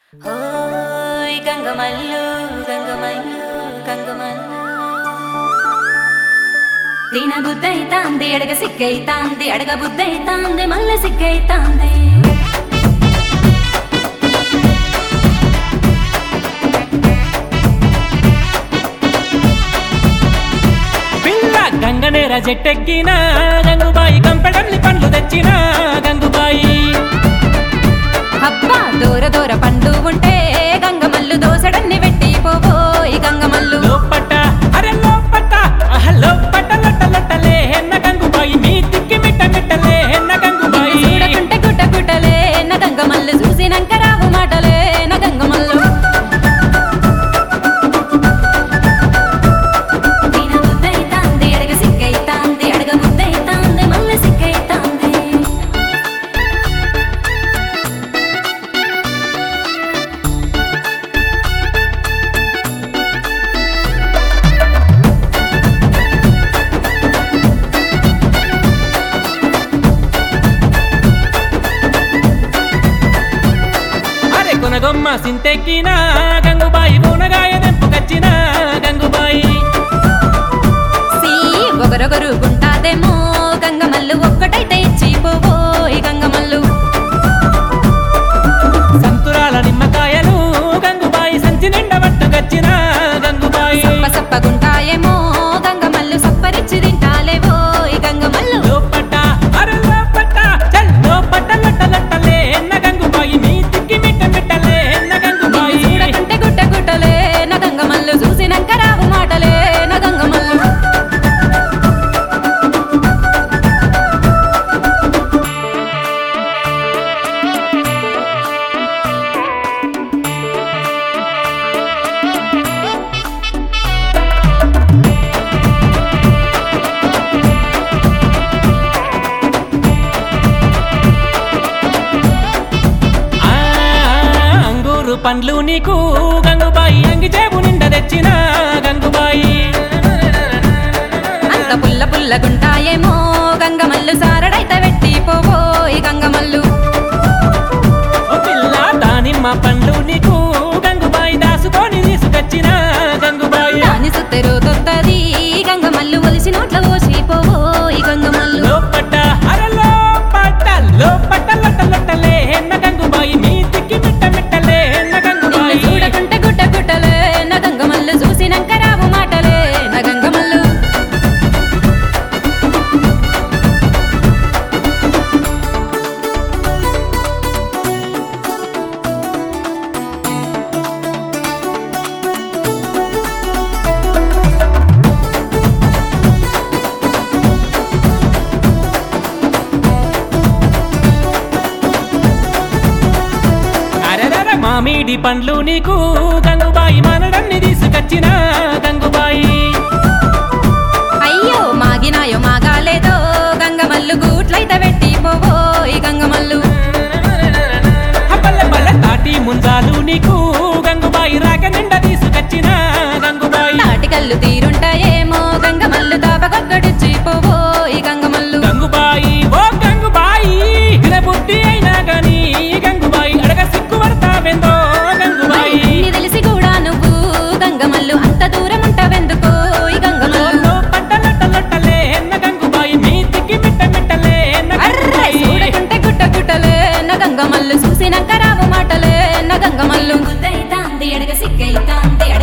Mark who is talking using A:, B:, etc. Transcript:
A: ఓయ్ గంగమల్లు గంగమల్లు గంగమల్లు దీన బుద్ధైతాంది అడగ సిగ్గైతాంది అడగ బుద్ధైతాంది మల్ల సిగ్గైతాంది
B: పిల్ల గంగనేర జట్టెక్కిన గంగుబాయి కంపెడల్ని పండ్లు తెచ్చిన గంగుబాయి
A: అబ్బా దూర దూర పండ్లు ఉంటే గంగమల్లు దోసడన్ని పెట్టి పోబోయ్ గంగమల్లు
B: లోపట అరే లోపట ఆహ లోపట లొట్ట లొట్టలే ఎన్న గంగుబాయి మీ తిక్కి మిట్ట మిట్టలే ఎన్న గంగుబాయి
A: చూడకుంటే గుట్ట గుట్టలే నా గంగమల్లు చూసినాక రావు మాటలే నా గంగమల్లు దీన బుద్ధైతాంది అడగ సిగ్గైతాంది అడగ బుద్ధైతాంది మల్ల సిగ్గైతాంది
B: అరే కొనగొమ్మ సింతెక్కిన గంగుబాయి బూనగాయ దెంపుకొచ్చిన గంగుబాయి
A: సీ ఒగరొగరు గుంటాదేమో గంగమల్లు ఒక్కటైతే ఇచ్చి పోబోయ్ గంగమల్లు
B: సంతురాల నిమ్మకాయలు గంగుబాయి సంచి నిండా పట్టుకొచ్చిన గంగుబాయి
A: సప్ప సప్పగుంటాయేమో గంగమల్లు సప్పరిచ్చి తింటాలేవోయ్ గంగమల్లు
B: లోపట అరే లోపట చల్ లోపట లొట్ట లొట్టలే ఎన్న గంగుబాయి మీ తిక్కి మిట్ట మిట్టలే ఎన్న గంగుబాయి
A: చూడకుంటే గుట్ట గుట్టలే నా గంగమల్లు చూసినాక రావు మాటలే నా గంగమల్లు
B: ఆ, అంగూరు పండ్లు నీకు గంగుబాయి అంగి జేబు నిండా తెచ్చిన గంగుబాయి
A: అంత పుల్ల పుల్లగుంటాయేమో గంగమల్లు సారడైతే పెట్టి పోబోయ్ గంగమల్లు
B: ఓ పిల్ల దానిమ్మ పండ్లు నీకు గంగుబాయి దాసుకొని తీసుకొచ్చిన గంగుబాయి
A: దాని సుత్తెరు తొత్తది గంగమల్లు ఒలిసి నోట్ల పోసి పోబోయ్ గంగమల్లు
B: లోపట అరే లోపట లోపట లొట్ట లొట్టలే ఎన్న గంగుబాయి మీ తిక్కి మిట్ట మిట్టలే ఎన్న
A: నిన్ను
B: గంగుబాయి
A: చూడకుంటే గుట్ట గుట్టలే నా గంగమల్లు చూసినాక రావు మాటలే నా గంగమల్లు
B: అరెరర మామిడి పండ్లు నీకు గంగుబాయి మనడన్ని తీసుకొచ్చిన గంగుబాయి
A: అయ్యో మాగినాయో మాగాలేదో గంగమల్లు గూట్లయితే పెట్టి పోబోయ్ గంగమల్లు
B: బల్ల బల్ల తాటి ముంజాలు నీకు గంగుబాయి రాక నిండా తీసుకొచ్చిన గంగుబాయి
A: తాటికల్లు తీరుంటాయేమో గంగమల్లు తాపకొక్కడిచ్చి పోబోయ్ గంగమల్లు
B: గంగుబాయి ఓ గంగుబాయి బుద్ధి అయినా గాని గంగుబాయి అడగ సిక్కు పడతావెందో గంగుబాయి
A: అన్ని తెలిసి కూడా నువ్వు గంగమల్లు అంత దూరం ఉంటావెందుకో ఈ గంగమల్లు
B: లోలో పట్ట లొట్ట లొట్టలే ఎన్న గంగుబాయి మీ తిక్కి మిట్ట మిట్టలే ఎన్న
A: అర్రే
B: గంగుబాయి
A: చూడకుంటే గుట్ట గుట్టలే నా గంగమల్లు చూసినాక రావు మాటలే నా గంగమల్లు గుద్దైతాంది ఎడగ సిగ్గైతాంది